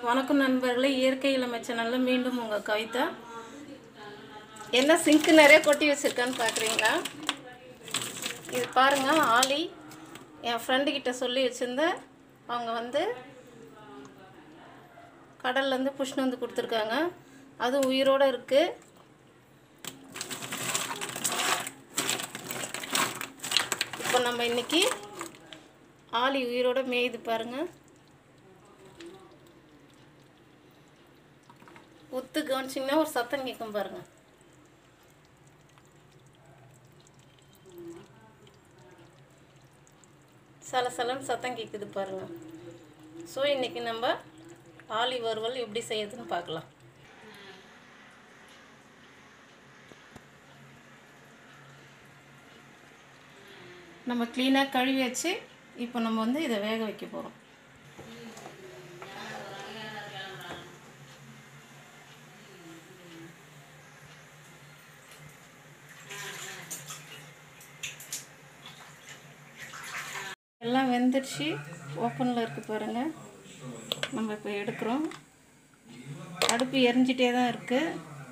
வணக்கம் நண்பர்களே இயற்கை இளமை சேனலில் மீண்டும் உங்கள் கவிதா என்ன சிங்க்கு நிறைய கொட்டி வச்சுருக்கான்னு பார்க்குறீங்களா இது பாருங்கள் ஆலி என் ஃப்ரெண்டு கிட்ட சொல்லி வச்சுருந்தேன் அவங்க வந்து கடல்லேருந்து புஷ்ணு வந்து கொடுத்துருக்காங்க அது உயிரோடு இருக்குது இப்போ நம்ம இன்னைக்கு ஆலி உயிரோட மேயுது பாருங்கள் ஒத்து கவனிச்சிங்கன்னா ஒரு சத்தம் கேட்கும் பாருங்க சலசலன்னு சத்தம் கேட்குது பாருங்க ஸோ இன்னைக்கு நம்ம ஆலி வறுவல் எப்படி செய்யுதுன்னு பார்க்கலாம் நம்ம க்ளீனாக கழுவி வச்சு இப்போ நம்ம வந்து இதை வேக வைக்க போகிறோம் எல்லாம் வெந்துடுச்சு ஓப்பனில் இருக்குது பாருங்கள் நம்ம இப்போ எடுக்கிறோம் அடுப்பு எரிஞ்சிட்டே தான் இருக்குது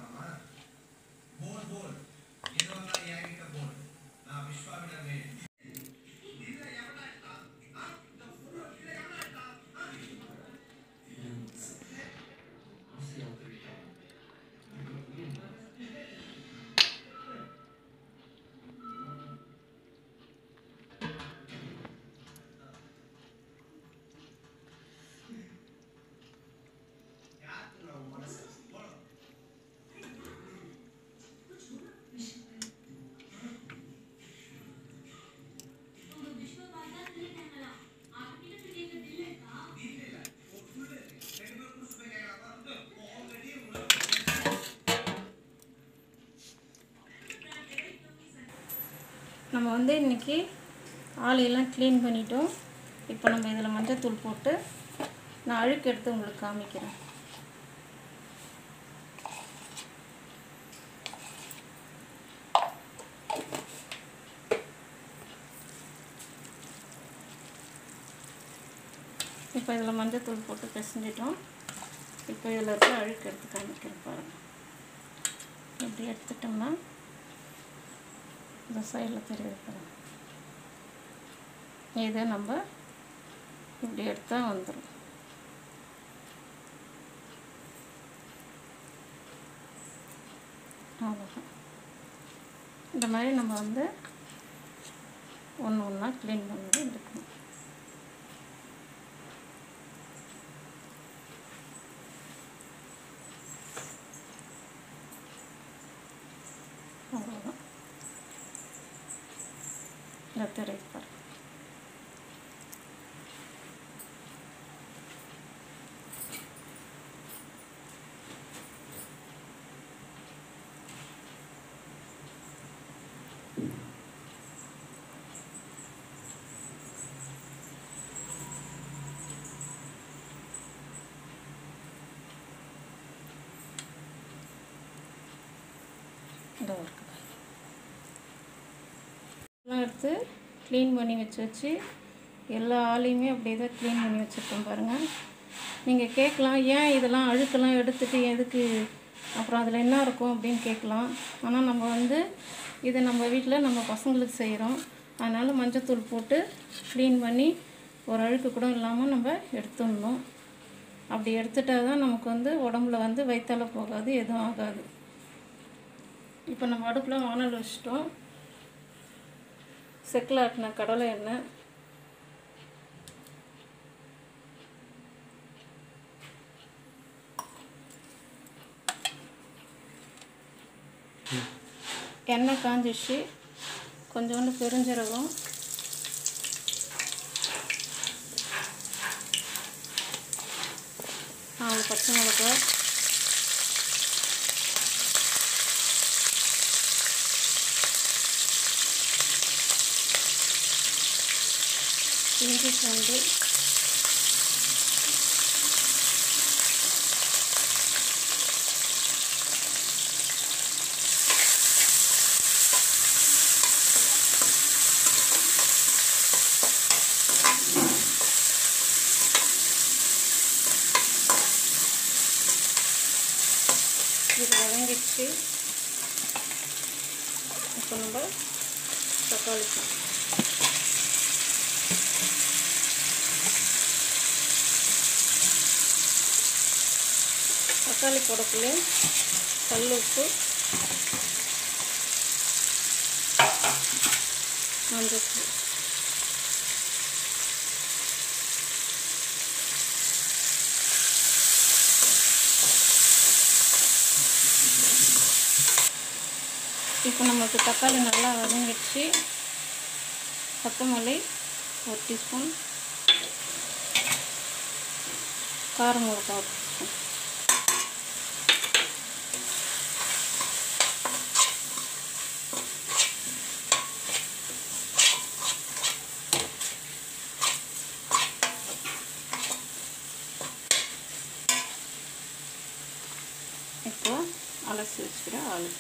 நம்ம வந்து இன்றைக்கி ஆலையெல்லாம் க்ளீன் பண்ணிட்டோம் இப்போ நம்ம இதில் மஞ்சத்தூள் போட்டு நான் அழுக்கு எடுத்து உங்களுக்கு காமிக்கிறேன் இப்போ இதில் மஞ்சத்தூள் போட்டு பிசைஞ்சிட்டோம் இப்போ இதில் இருக்க அழுக்கு எடுத்து காமிக்கிறேன் பாருங்கள் இப்படி எடுத்துட்டோம்னா இந்த சைடில் தெரியுது பாருங்க இதை நம்ம இப்படி எடுத்தால் வந்துடும் அவ்வளோதான் இந்த மாதிரி நம்ம வந்து ஒன்று ஒன்றா க்ளீன் பண்ணி எடுக்கணும் அவ்வளோதான் இந்த திரைப்படம் இந்த இருக்கு எல்லாம் எடுத்து க்ளீன் பண்ணி வச்சு வச்சு எல்லா ஆளையுமே அப்படியே தான் க்ளீன் பண்ணி வச்சுருக்கோம் பாருங்கள் நீங்கள் கேட்கலாம் ஏன் இதெல்லாம் அழுக்கெல்லாம் எடுத்துட்டு எதுக்கு அப்புறம் அதில் என்ன இருக்கும் அப்படின்னு கேட்கலாம் ஆனால் நம்ம வந்து இதை நம்ம வீட்டில் நம்ம பசங்களுக்கு செய்கிறோம் அதனால் மஞ்சத்தூள் போட்டு க்ளீன் பண்ணி ஒரு அழுக்கு கூட இல்லாமல் நம்ம எடுத்துடணும் அப்படி எடுத்துட்டா தான் நமக்கு வந்து உடம்புல வந்து வயிற்றால போகாது எதுவும் ஆகாது இப்போ நம்ம அடுப்பில் வானல் வச்சிட்டோம் செக்கில் ஆட்டின கடலை எண்ணெய் எண்ணெய் காஞ்சிச்சு கொஞ்சோண்டு பெருஞ்சீரகம் நாலு பச்சை மிளகாய் இஞ்சி பூண்டு இது வதங்கிடுச்சு இப்போ நம்ம தக்காளி சாதம் தக்காளி போடக்குள்ளே கல் உப்பு மஞ்சள் இப்போ நமக்கு தக்காளி நல்லா வதங்கிடுச்சு கொத்தமல்லி ஒரு டீஸ்பூன் காரம் ஒரு கால் டீஸ்பூன் இப்போ அலசி வச்சுக்கிற ஆளு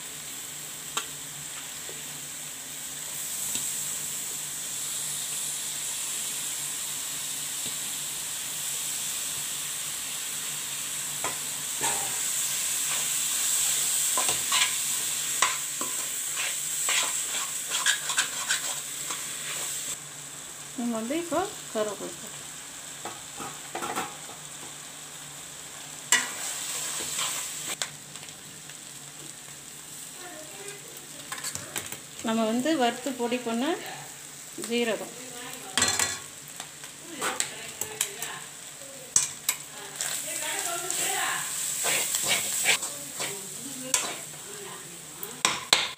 நம்ம வந்து இப்போ கருவேப்பிலை போட்டுக்கலாம். நம்ம வந்து வறுத்து பொடி பண்ண ஜீரகம்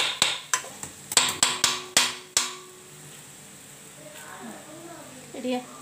ரெடியா